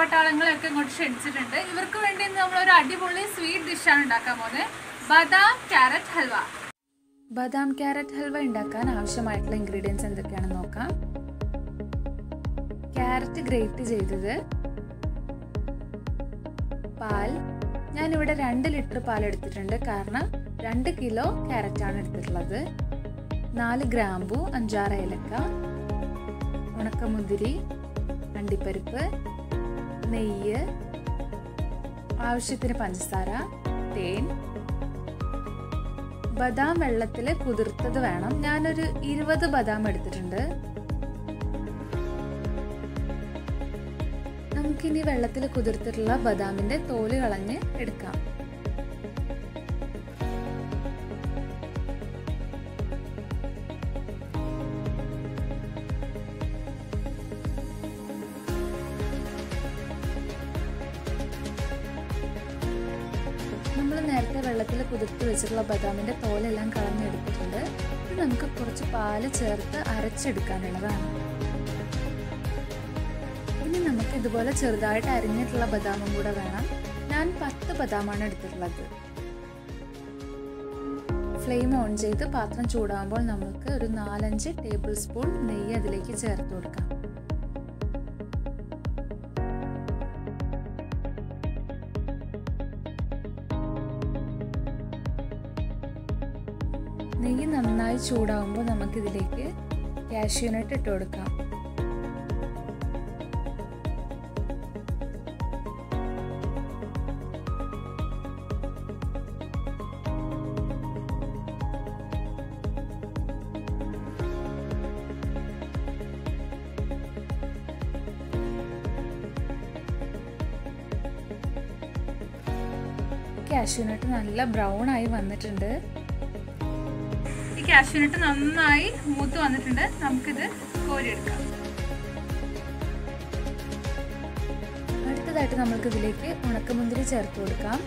പട്ടാളങ്ങളെയൊക്കെ ഇങ്ങോട്ട് ക്ഷണിച്ചിട്ടുണ്ട് ഇവർക്ക് വേണ്ടി ഇന്ന് നമ്മൾ ഒരു അടിപൊളി സ്വീറ്റ് ഡിഷാണ് ഉണ്ടാക്കാൻ പോകുന്നത് ബദാം ക്യാരറ്റ് ഹൽവ ബദാം ക്യാരറ്റ് ഹൽവ ഉണ്ടാക്കാൻ ആവശ്യമായിട്ടുള്ള ഇൻഗ്രീഡിയൻസ് എന്തൊക്കെയാണെന്ന് നോക്കാം ക്യാരറ്റ് ഗ്രേറ്റ് ചെയ്തത് പാൽ ഞാനിവിടെ രണ്ട് ലിറ്റർ പാൽ എടുത്തിട്ടുണ്ട് കാരണം രണ്ട് കിലോ ക്യാരറ്റ് ആണ് എടുത്തിട്ടുള്ളത് നാല് ഗ്രാമ്പു അഞ്ചാറ് ഏലക്ക ഉണക്കമുന്തിരി അണ്ടിപ്പരിപ്പ് നെയ്യ് ആവശ്യത്തിന് പഞ്ചസാര തേൻ ബദാം വെള്ളത്തിൽ കുതിർത്തത് വേണം ഞാനൊരു ഇരുപത് ബദാം എടുത്തിട്ടുണ്ട് നമുക്കിനി വെള്ളത്തിൽ കുതിർത്തിട്ടുള്ള ബദാമിന്റെ തോല് കളഞ്ഞ് എടുക്കാം നമ്മൾ നേരത്തെ വെള്ളത്തിൽ കുതിർത്തി വെച്ചിട്ടുള്ള ബദാമിന്റെ തോലെല്ലാം കളഞ്ഞെടുത്തിട്ടുണ്ട് ഇത് നമുക്ക് കുറച്ച് പാല് ചേർത്ത് അരച്ചെടുക്കാനുള്ളതാണ് ഇനി നമുക്ക് ഇതുപോലെ ചെറുതായിട്ട് അരിഞ്ഞിട്ടുള്ള ബദാമും കൂടെ വേണം ഞാൻ പത്ത് ബദാമാണ് എടുത്തിട്ടുള്ളത് ഫ്ലെയിം ഓൺ ചെയ്ത് പാത്രം ചൂടാകുമ്പോൾ നമുക്ക് ഒരു നാലഞ്ച് ടേബിൾ സ്പൂൺ നെയ്യ് അതിലേക്ക് ചേർത്ത് കൊടുക്കാം നെയ്യ് നന്നായി ചൂടാകുമ്പോൾ നമുക്കിതിലേക്ക് കാഷ്യൂനട്ട് ഇട്ട് കൊടുക്കാം കാഷ്യൂനട്ട് നല്ല ബ്രൗൺ ആയി വന്നിട്ടുണ്ട് ഈ കാഷ്യൂനട്ട് നന്നായി മൂത്ത് വന്നിട്ടുണ്ട് നമുക്കിത് കോരിയെടുക്കാം അടുത്തതായിട്ട് നമുക്ക് ഇതിലേക്ക് ഉണക്കമുന്തിരി ചേർത്ത് കൊടുക്കാം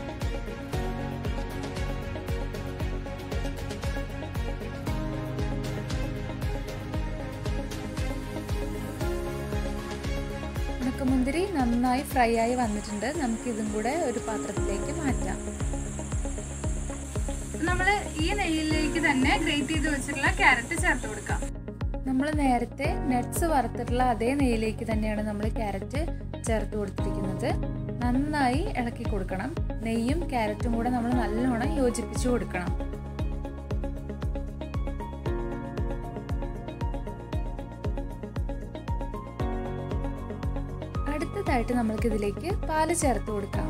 ഉണക്കമുന്തിരി നന്നായി ഫ്രൈ ആയി വന്നിട്ടുണ്ട് നമുക്ക് ഇതും കൂടെ ഒരു പാത്രത്തിലേക്ക് മാറ്റാം നമ്മൾ ഈ നെയ്യിലേക്ക് തന്നെ ഗ്രേറ്റ് ചെയ്ത് വെച്ചിട്ടുള്ള ക്യാരറ്റ് ചേർത്ത് കൊടുക്കാം നമ്മൾ നേരത്തെ നട്ട്സ് വറുത്തിട്ടുള്ള അതേ നെയ്യിലേക്ക് തന്നെയാണ് നമ്മൾ ക്യാരറ്റ് ചേർത്ത് കൊടുത്തിരിക്കുന്നത് നന്നായി ഇളക്കി കൊടുക്കണം നെയ്യും ക്യാരറ്റും കൂടെ നമ്മൾ നല്ലോണം യോജിപ്പിച്ച് കൊടുക്കണം അടുത്തതായിട്ട് നമ്മൾക്ക് ഇതിലേക്ക് പാല് ചേർത്ത് കൊടുക്കാം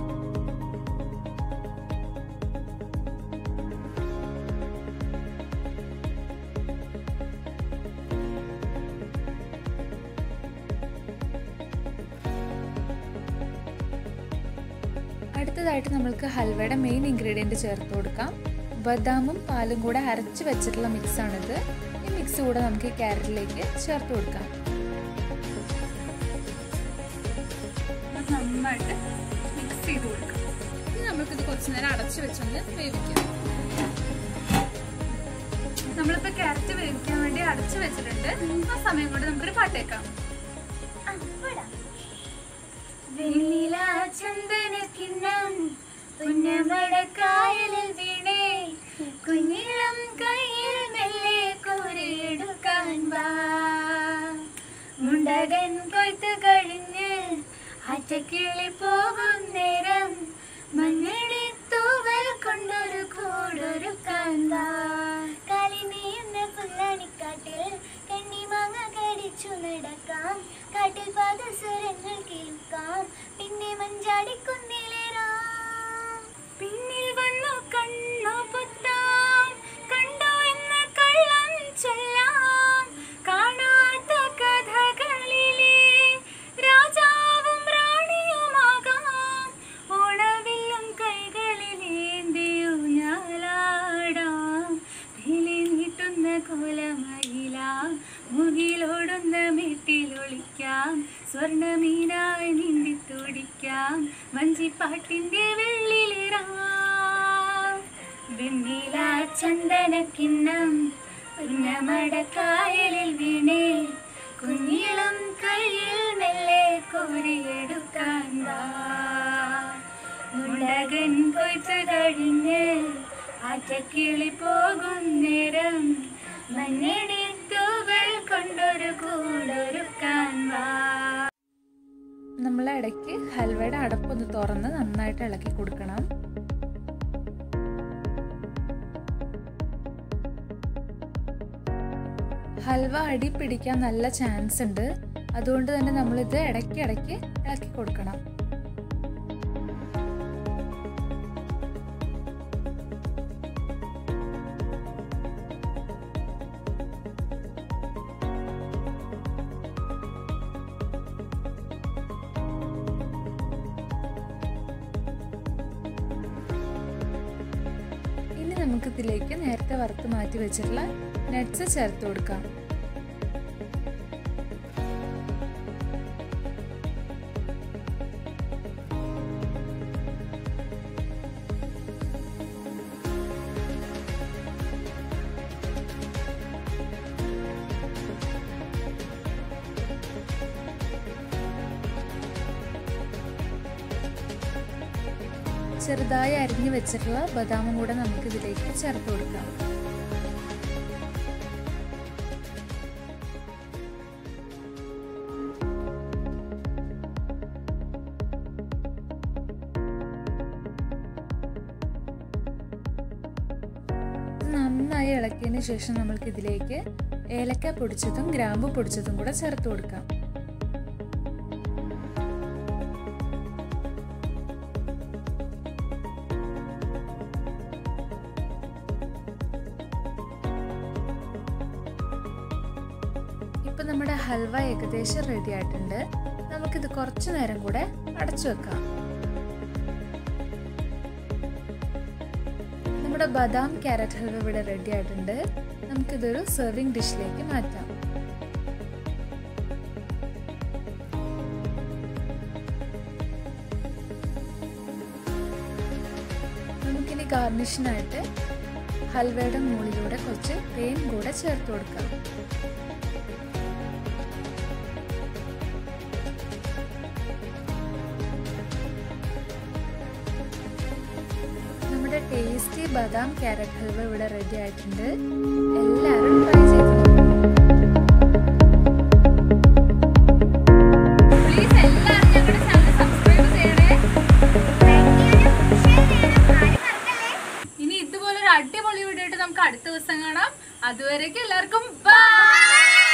അടുത്തതായിട്ട് നമ്മൾക്ക് ഹൽവയുടെ മെയിൻ ഇൻഗ്രീഡിയൻറ്റ് ചേർത്ത് കൊടുക്കാം ബദാമും പാലും കൂടെ അരച്ച് വെച്ചിട്ടുള്ള മിക്സാണിത് ഈ മിക്സ് കൂടെ നമുക്ക് ഈ ക്യാരറ്റിലേക്ക് ചേർത്ത് കൊടുക്കാം നന്നായിട്ട് മിക്സ് ചെയ്ത് കൊടുക്കാം ഇനി നമുക്കിത് കുറച്ച് നേരം അടച്ചു വെച്ചൊന്ന് വേവിക്കാം നമ്മളിപ്പോൾ ക്യാരറ്റ് വേവിക്കാൻ വേണ്ടി അടച്ചു വെച്ചിട്ടുണ്ട് ആ സമയം കൊണ്ട് നമുക്കൊരു പാട്ടേക്കാം വെണ്ണില ചന്ദന കിണ്ണം പുന്നമടക്കായലിൽ വീണേ കുഞ്ഞിളം കയ്യിൽ മെല്ലെ കോരിയെടുക്കാൻ വാ മുണ്ടകൻ കൊയ്ത്ത് കഴിഞ്ഞ് അറ്റക്കിളി പോകും നേരം മഞ്ഞടി തൂവൽ കൊണ്ടൊരു കൂടൊരുക്കാൻ വാ കാലിനെയുന്ന പുല്ലാണിക്കാട്ടിൽ കണ്ണിമാങ്ങ കടിച്ചു നടക്കാം കാട്ടിൽ പാദസ്വരങ്ങൾ കേൾക്കാം പിന്നെ മഞ്ചാടിക്കുന്നിലേറാം പിന്നിൽ വന്നു കണ്ണു പൊത്താം കണ്ടു എന്ന് കള്ളം ചൊല്ലാം കാണാത്ത കഥകളിലെ രാജാവും റാണിയുമാകാം ഓണവില്ലും കൈകളിലേന്തിയു ഞാലാടാം വിളി നീട്ടുന്ന കോലമയിലാം മുകിലോടുന്ന മെട്ടിലൊളിക്കാം സ്വർണമീനായി നീന്തി തുടിക്കാം വഞ്ചിപ്പാട്ടിന്റെ വെള്ളിലിറാം വെണ്ണില ചന്ദനക്കിണ്ണം ഉന്നമടക്കായലിൽ വീണേ കുഞ്ഞിളം കയ്യിൽ മെല്ലെ കോരിയെടുക്കാൻ വാ മുണ്ടകൻ കൊയ്ത്ത് കഴിഞ്ഞ് ആറ്റക്കിളി പോകും നേരം മണ്ണെടുത്തുകൾ കൊണ്ടൊരു കൂടൊരുക്കാൻ വാ നമ്മൾ ഇടയ്ക്ക് ഹൽവയുടെ അടപ്പൊന്ന് തുറന്ന് നന്നായിട്ട് ഇളക്കി കൊടുക്കണം ഹൽവ അടി പിടിക്കാൻ നല്ല ചാൻസ് ഉണ്ട് അതുകൊണ്ട് തന്നെ നമ്മളിത് ഇടയ്ക്ക് ഇടയ്ക്ക് ഇളക്കി കൊടുക്കണം ഇനി നമുക്ക് ഇതിലേക്ക് നേരത്തെ വറുത്ത് മാറ്റി വെച്ചിട്ടുള്ള നട്ട്സ് ചേർത്ത് കൊടുക്കാം ചെറുതായി അരിഞ്ഞു വെച്ചിട്ടുള്ള ബദാമും കൂടെ നമുക്ക് ഇതിലേക്ക് ചേർത്ത് കൊടുക്കാം നന്നായി ഇളക്കിയതിന് ശേഷം നമ്മൾക്ക് ഇതിലേക്ക് ഏലക്ക പൊടിച്ചതും ഗ്രാമ്പു പൊടിച്ചതും കൂടെ ചേർത്ത് കൊടുക്കാം ഇപ്പം നമ്മുടെ ഹൽവ ഏകദേശം റെഡി ആയിട്ടുണ്ട് നമുക്കിത് കുറച്ച് നേരം കൂടെ അടച്ചു വെക്കാം നമ്മുടെ ബദാം ക്യാരറ്റ് ഹൽവ ഇവിടെ റെഡി ആയിട്ടുണ്ട് നമുക്കിതൊരു സെർവിങ് ഡിഷിലേക്ക് മാറ്റാം നമുക്കിനി ഗാർണിഷിനായിട്ട് ഹൽവയുടെ മുകളിലൂടെ കുറച്ച് തേൻ കൂടെ ചേർത്ത് കൊടുക്കാം നമ്മുടെ ടേസ്റ്റി ബദാം ക്യാരറ്റ് ഹൽവ ഇവിടെ റെഡി ആയിട്ടുണ്ട് എല്ലാവരും ട്രൈ ചെയ്ത് പ്ലീസ് എല്ലാവരും ഞങ്ങളുടെ ചാനൽ സബ്സ്ക്രൈബ് ചെയ്യണേ ഇനി ഇതുപോലൊരു അടിപൊളി വീഡിയോ ആയിട്ട് നമുക്ക് അടുത്ത ദിവസം കാണാം അതുവരേക്കും എല്ലാവർക്കും ബൈ